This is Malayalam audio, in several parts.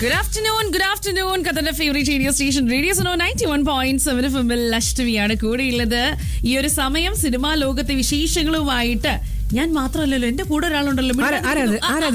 ഗുഡ് ആഫ്റ്റർനൂൺ ഗുഡ് ആഫ്റ്റർനൂൺ കഥന്റെ favourite radio station radio Suno ninety one point seven F എമ്മിൽ അഷ്ടമിയാണ് കൂടെയുള്ളത് ഈ ഒരു സമയം സിനിമാ ലോകത്തെ വിശേഷങ്ങളുമായിട്ട് ഞാൻ മാത്രമല്ലല്ലോ എന്റെ കൂടെ ഒരാളുണ്ടല്ലോ ആരാ- ആരാത്? ആരാത്?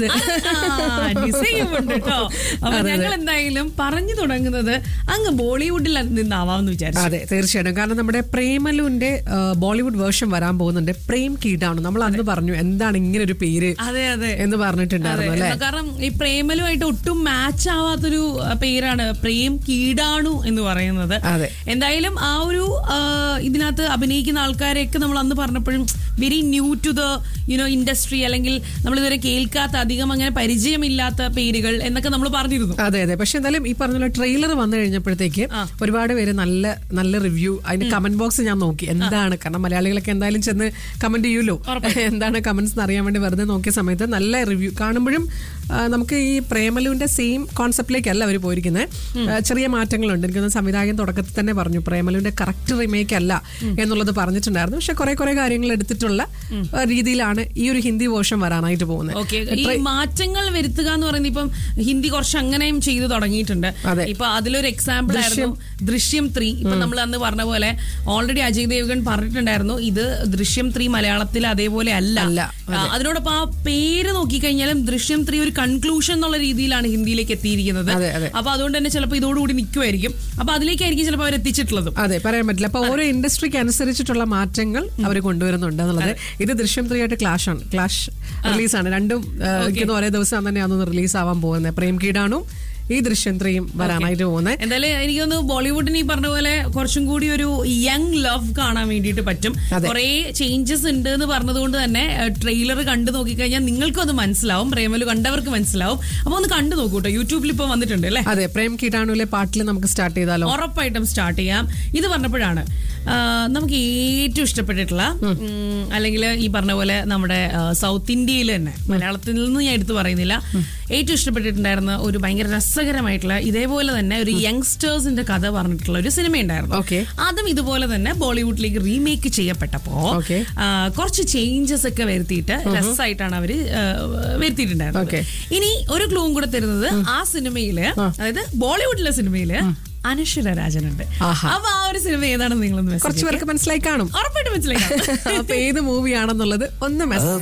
ആ, ഡിസൈനുമുണ്ട് കേട്ടോ അപ്പൊ ഞങ്ങൾ എന്തായാലും പറഞ്ഞു തുടങ്ങുന്നത് അങ്ങ് ബോളിവുഡിൽ നിന്നാവാന്ന് വിചാരിച്ചു അതെ തീർച്ചയായിട്ടും കാരണം നമ്മുടെ പ്രേമലുവിന്റെ ആ, ബോളിവുഡ് വേർഷൻ വരാൻ പോകുന്നുണ്ട് പ്രേം കീടാണ് നമ്മൾ അന്ന് പറഞ്ഞു എന്താണ് ഇങ്ങനെ ഒരു പേര് അതെ അതെ എന്ന് പറഞ്ഞിട്ടുണ്ടായിരുന്നു അതെ, അല്ലെ കാരണം ഈ പ്രേമലുമായിട്ട് ഒട്ടും മാച്ച് ആവാത്തൊരു അഹ്, പേരാണ് പ്രേം കീടാണു എന്ന് പറയുന്നത് അതെ. എന്തായാലും ആ ഒരു ആ, ഇതിനകത്ത് അഭിനയിക്കുന്ന ആൾക്കാരെയൊക്കെ നമ്മൾ അന്ന് പറഞ്ഞപ്പോഴും very new to the you know industry അല്ലെങ്കിൽ നമ്മൾ ഇതുവരെ കേൾക്കാത്ത അധികം അങ്ങനെ പരിചയമില്ലാത്ത പേരുകൾ എന്നൊക്കെ നമ്മൾ പറഞ്ഞിരുന്നു അതെ അതെ പക്ഷെ എന്തായാലും ഈ പറഞ്ഞ ട്രെയിലർ വന്നു കഴിഞ്ഞപ്പോഴത്തേക്ക് ഒരുപാട് പേര് നല്ല നല്ല റിവ്യൂ അതിന്റെ കമന്റ് ബോക്സ് ഞാൻ നോക്കി എന്താണ് കാരണം മലയാളികളൊക്കെ എന്തായാലും ചെന്ന് കമന്റ് ചെയ്യൂലോ എന്താണ് കമന്റ്സ് എന്ന് അറിയാൻ വേണ്ടി വെറുതെ നോക്കിയ സമയത്ത് നല്ല റിവ്യൂ കാണുമ്പോഴും ആ, നമുക്ക് ഈ പ്രേമലുവിന്റെ സെയിം കോൺസെപ്റ്റിലേക്കല്ല അവർ പോയിരിക്കുന്നത് ആ, ചെറിയ മാറ്റങ്ങളുണ്ട് എനിക്കൊന്ന് സംവിധായകൻ തുടക്കത്തിൽ തന്നെ പറഞ്ഞു പ്രേമലുവിന്റെ കറക്റ്റ് റിമേക്ക് അല്ല എന്നുള്ളത് പറഞ്ഞിട്ടുണ്ടായിരുന്നു പക്ഷെ കുറെ കുറെ കാര്യങ്ങൾ എടുത്തിട്ടുള്ള ആ, രീതിയിലാണ് ഈ ഒരു ഹിന്ദി വേർഷൻ വരാനായിട്ട് പോകുന്നത് ഓക്കെ ഈ മാറ്റങ്ങൾ വരുത്തുക എന്ന് പറയുന്നത് ഇപ്പം ഹിന്ദി കുറച്ച് അങ്ങനെയും ചെയ്തു തുടങ്ങിയിട്ടുണ്ട് അതെ. ഇപ്പൊ അതിലൊരു എക്സാമ്പിൾ ആയിരുന്നു ദൃശ്യം ത്രീ ഇപ്പൊ നമ്മൾ അന്ന് പറഞ്ഞ പോലെ ഓൾറെഡി അജയ് ദേവ്ഗൺ പറഞ്ഞിട്ടുണ്ടായിരുന്നു ഇത് ദൃശ്യം ത്രീ മലയാളത്തിൽ അതേപോലെ അല്ല അല്ല, ആ, അതിനോടൊപ്പം ആ പേര് നോക്കിക്കഴിഞ്ഞാലും ദൃശ്യം ത്രീ ഒരു കൺക്ലൂഷൻ എന്നുള്ള രീതിയിലാണ് ഹിന്ദിയിലേക്ക് എത്തിയിരിക്കുന്നത് അതെ, അതെ. അപ്പൊ അതുകൊണ്ട് തന്നെ ചിലപ്പോൾ ഇതോടുകൂടി നിൽക്കുമായിരിക്കും അപ്പൊ അതിലേക്കായിരിക്കും ചിലപ്പോൾ അവർ എത്തിച്ചിട്ടുള്ളതും അതെ പറയാൻ പറ്റില്ല അപ്പൊ ഓരോ ഇൻഡസ്ട്രിക്ക് അനുസരിച്ചിട്ടുള്ള മാറ്റങ്ങൾ അവർ കൊണ്ടുവരുന്നുണ്ട് എന്നുള്ളത് ഇത് ദൃശ്യം ത്രീ ആയിട്ട് ക്ലാഷ് ആണ് ക്ലാഷ് റിലീസാണ് രണ്ടും ആ, എനിക്കൊന്ന് ഒരേ ദിവസം തന്നെയാണ് റിലീസ് ആവാൻ പോകുന്നത് പ്രേം കീടാണും ഈ ദൃശ്യം ത്രീയും വരാനായിട്ട് പോകുന്നത് എന്തായാലും എനിക്ക് തോന്നുന്നു ബോളിവുഡിന് ഈ പറഞ്ഞ പോലെ കുറച്ചും കൂടി ഒരു യങ് ലവ് കാണാൻ വേണ്ടിയിട്ട് പറ്റും അതെ. കുറെ ചേഞ്ചസ് ഉണ്ട് എന്ന് പറഞ്ഞതുകൊണ്ട് തന്നെ ട്രെയിലർ കണ്ടു നോക്കിക്കഴിഞ്ഞാൽ നിങ്ങൾക്കും അത് മനസ്സിലാവും പ്രേമലു കണ്ടവർക്ക് മനസ്സിലാവും അപ്പൊ ഒന്ന് കണ്ടു നോക്കൂ കേട്ടോ യൂട്യൂബിൽ ഇപ്പൊ വന്നിട്ടുണ്ട് അല്ലേ അതെ പ്രേം കീടാണുവിലെ പാട്ടിൽ നമുക്ക് സ്റ്റാർട്ട് ചെയ്താലോ ഉറപ്പായിട്ടും സ്റ്റാർട്ട് ചെയ്യാം ഇത് പറഞ്ഞപ്പോഴാണ് ആ, നമുക്ക് ഏറ്റവും ഇഷ്ടപ്പെട്ടിട്ടുള്ള അല്ലെങ്കിൽ ഈ പറഞ്ഞ പോലെ നമ്മുടെ ആ, സൗത്ത് ഇന്ത്യയിൽ തന്നെ മലയാളത്തിൽ നിന്ന് ഞാൻ എടുത്തു പറയുന്നില്ല ഏറ്റവും ഇഷ്ടപ്പെട്ടിട്ടുണ്ടായിരുന്ന ഒരു ഭയങ്കര രസകരമായിട്ടുള്ള ഇതേപോലെ തന്നെ ഒരു യങ്സ്റ്റേഴ്സിന്റെ കഥ പറഞ്ഞിട്ടുള്ള ഒരു സിനിമ ഉണ്ടായിരുന്നു Okay. അതും ഇതുപോലെ തന്നെ ബോളിവുഡിലേക്ക് റീമേക്ക് ചെയ്യപ്പെട്ടപ്പോ Okay. ആ, കുറച്ച് ചേഞ്ചസ് ഒക്കെ വരുത്തിയിട്ട് രസമായിട്ടാണ് അവര് ആ, വരുത്തിയിട്ടുണ്ടായിരുന്നത് Okay. ഇനി ഒരു ക്ലൂവും കൂടെ തരുന്നത് ആ സിനിമയില് അതായത് ബോളിവുഡിലെ സിനിമയില് അനശ്വര രാജനുണ്ട് ആഹാ. അപ്പൊ ആ ഒരു സിനിമ ഏതാണെന്ന് നിങ്ങളൊന്ന് കുറച്ച് മെസ്സേജ് പേർക്ക് മനസ്സിലായി കാണും ഉറപ്പായിട്ട് മനസ്സിലാക്കാം അപ്പൊ ഏത് മൂവിയാണെന്നുള്ളത് ഒന്ന് മെസ്സേജ്